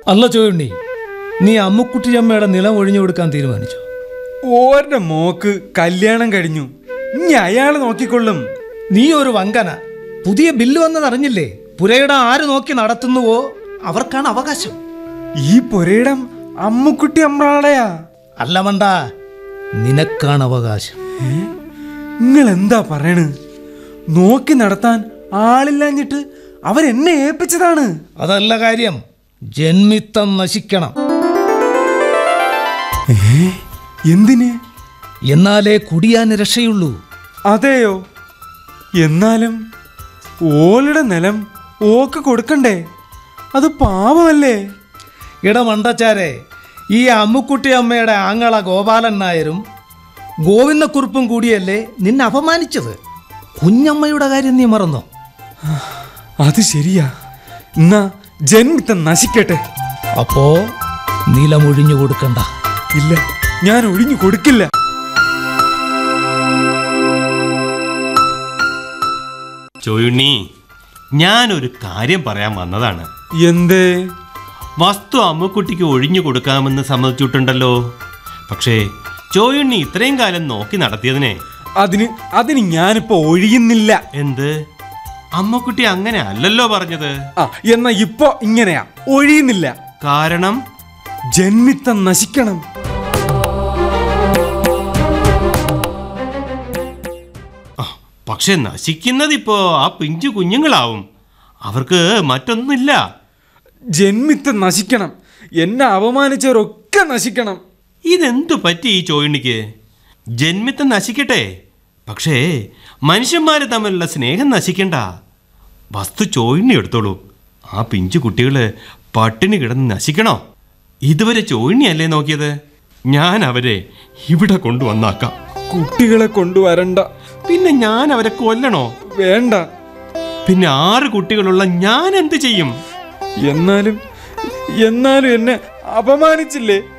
അല്ല ചോയുണ്ണി നീ അമ്മുക്കുട്ടിയമ്മയുടെ നിലം ഒഴിഞ്ഞു കൊടുക്കാൻ തീരുമാനിച്ചു ഓരുടെ മോക്ക് കല്യാണം കഴിഞ്ഞു ഇനി അയാള് നോക്കിക്കൊള്ളും നീ ഒരു വങ്കന പുതിയ ബില്ല് വന്നതറിഞ്ഞില്ലേ പുരയിടം ആര് നോക്കി നടത്തുന്നുവോ അവർക്കാണ് അവകാശം ഈ പുരയിടം അമ്മുക്കുട്ടി അമ്രാളയാ അല്ല മണ്ട നിനക്കാണ് അവകാശം നിങ്ങൾ എന്താ പറയണ് നോക്കി നടത്താൻ ആളില്ലാഞ്ഞിട്ട് അവരെന്നെ ഏൽപ്പിച്ചതാണ് അതല്ല കാര്യം ജന്മിത്തം നശിക്കണം എന്തിന് എന്നാലേ കുടിയാൻ രക്ഷയുള്ളൂ അതെയോ എന്നാലും ഓളുടെ നിലം ഓക്ക് കൊടുക്കണ്ടേ അത് പാവമല്ലേ ഇട മണ്ടച്ചാരെ ഈ അമ്മുക്കുട്ടി അമ്മയുടെ ആങ്ങള ഗോപാലൻ നായരും ഗോവിന്ദക്കുറുപ്പും കൂടിയല്ലേ നിന്നെ അപമാനിച്ചത് കുഞ്ഞമ്മയുടെ കാര്യം നീ മറന്നോ അത് ശരിയാ എന്നാ ജന്മിത്തം നശിക്കട്ടെ അപ്പോ നിലമൊഴിഞ്ഞു കൊടുക്കണ്ട ഇല്ല ഞാൻ ഒഴിഞ്ഞു കൊടുക്കില്ല ചോയുണ്ണി ഞാനൊരു കാര്യം പറയാൻ വന്നതാണ് എന്തേ വസ്തു അമ്മുക്കുട്ടിക്ക് ഒഴിഞ്ഞു കൊടുക്കാമെന്ന് സമ്മതിച്ചിട്ടുണ്ടല്ലോ പക്ഷേ ചോയുണ്ണി ഇത്രയും കാലം നോക്കി നടത്തിയതിനെ അതിന് അതിന് ഞാനിപ്പോ ഒഴിയുന്നില്ല എന്ത് അമ്മുക്കുട്ടി അങ്ങനെ അല്ലല്ലോ പറഞ്ഞത് ആ എന്നാ ഇപ്പൊ ഇങ്ങനെയാ ഒഴിയുന്നില്ല കാരണം ജന്മിത്തം നശിക്കണം പക്ഷെ നശിക്കുന്നത് ഇപ്പോ ആ പിഞ്ചു കുഞ്ഞുങ്ങളാവും അവർക്ക് മറ്റൊന്നുമില്ല ജന്മിത്തം നശിക്കണം എന്നെ അപമാനിച്ചവരൊക്കെ നശിക്കണം ഇതെന്തു പറ്റി ഈ ചോയുണ്ണിക്ക് ജന്മിത്തം നശിക്കട്ടെ പക്ഷേ മനുഷ്യന്മാർ തമ്മിലുള്ള സ്നേഹം നശിക്കണ്ട വസ്തു ചോയിണ്ണി എടുത്തോളൂ ആ പിഞ്ചു കുട്ടികള് പട്ടിണി കിടന്ന് നശിക്കണോ ഇതുവരെ ചോയിണ്ണി അല്ലേ നോക്കിയത് ഞാൻ അവരെ ഇവിടെ കൊണ്ടുവന്നാക്കാം കുട്ടികളെ കൊണ്ടുവരണ്ട പിന്നെ ഞാൻ അവരെ കൊല്ലണോ വേണ്ട പിന്നെ ആറ് കുട്ടികളുള്ള ഞാൻ എന്ത് ചെയ്യും എന്നാലും എന്നാലും എന്നെ അപമാനിച്ചില്ലേ